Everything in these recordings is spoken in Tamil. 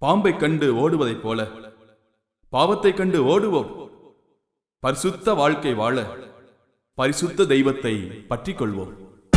பாம்பைக் கண்டு ஓடுவதைப் போல பாவத்தைக் கண்டு ஓடுவோம் பரிசுத்த வாழ்க்கை வாழ பரிசுத்த தெய்வத்தை பற்றிக் கொள்வோம்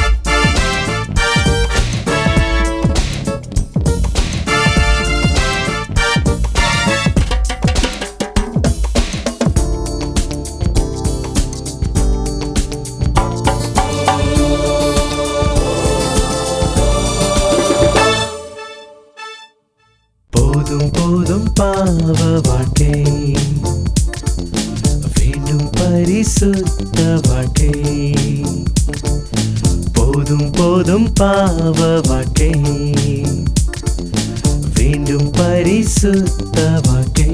போதும் போதும் பாவ வாழ்க்கை வேண்டும் பரிசுத்த வாழ்க்கை போதும் போதும் பாவ வாழ்க்கை வேண்டும் பரிசுத்த வாழ்க்கை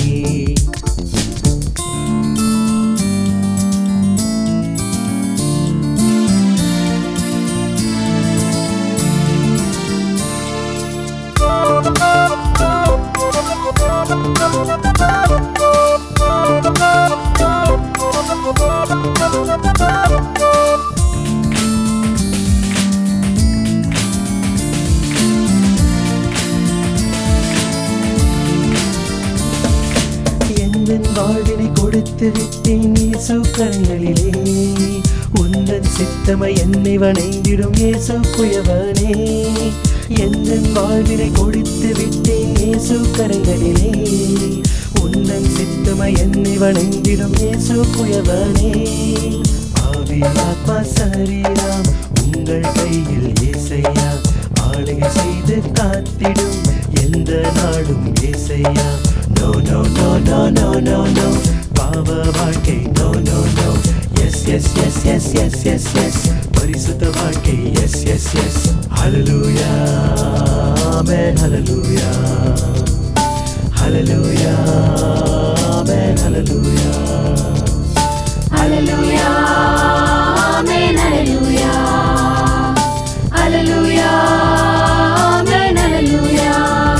எந்தன் வாழ்வினை கொடுத்து விட்டேன் இயேசு கரங்களிலே உந்தன் சித்தமை என்னை வணங்கிடும் இயேசு குயவனே எந்தன் வாழ்வினை கொடுத்து விட்டேன் இயேசு கரங்களிலே உந்தன் சித்தமை என்னை வணங்கிடும் இயேசு குயவனே ஆவி ஆத்மா சரீரம் உங்கள் கையில் ஏசையா ஆளுகை செய்து காத்திடும் எந்த நாடும் Isaiah no no no no no no no பாவ வாழ்க்கை no no no yes yes yes yes yes yes yes பரிசுத்த வாழ்க்கை yes yes yes hallelujah amen hallelujah hallelujah amen hallelujah Hallelujah. Amen. Hallelujah. Hallelujah. Amen. Hallelujah.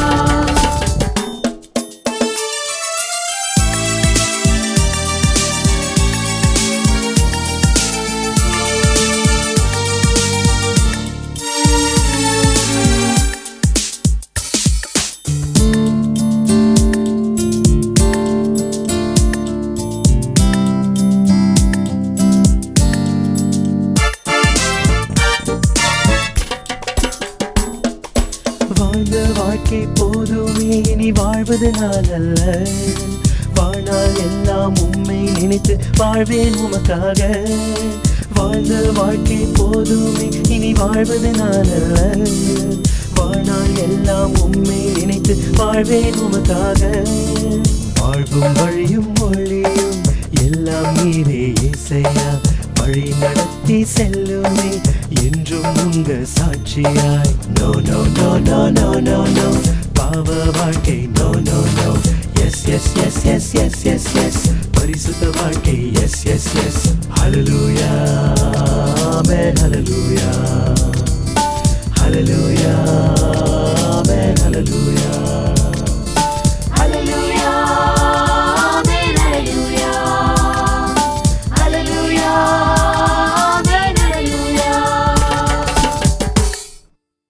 வாழ்ந்த வாழ்க்கை போதுமே இனி வாழ்வது நான் அல்ல வாழ்நாள் எல்லாம் உம்மை நினைத்து வாழ்வேன் உமக்காக வாழ்ந்த வாழ்க்கை போதுமே இனி வாழ்வது நான் அல்ல வாழ்நாள் எல்லாம் உம்மை நினைத்து வாழ்வேன் உமக்காக வாழ்வும் வழியும் மொழியும் எல்லாம் நீரே இசையா வழி நடத்தி செல்லுமே என்றும் உங்க சாட்சியாய் no no no no no no no பாவ வாழ்க்கை no no no yes yes yes yes yes yes yes பரிசுத்த வாழ்க்கை yes yes yes hallelujah amen hallelujah hallelujah amen ஹalleluya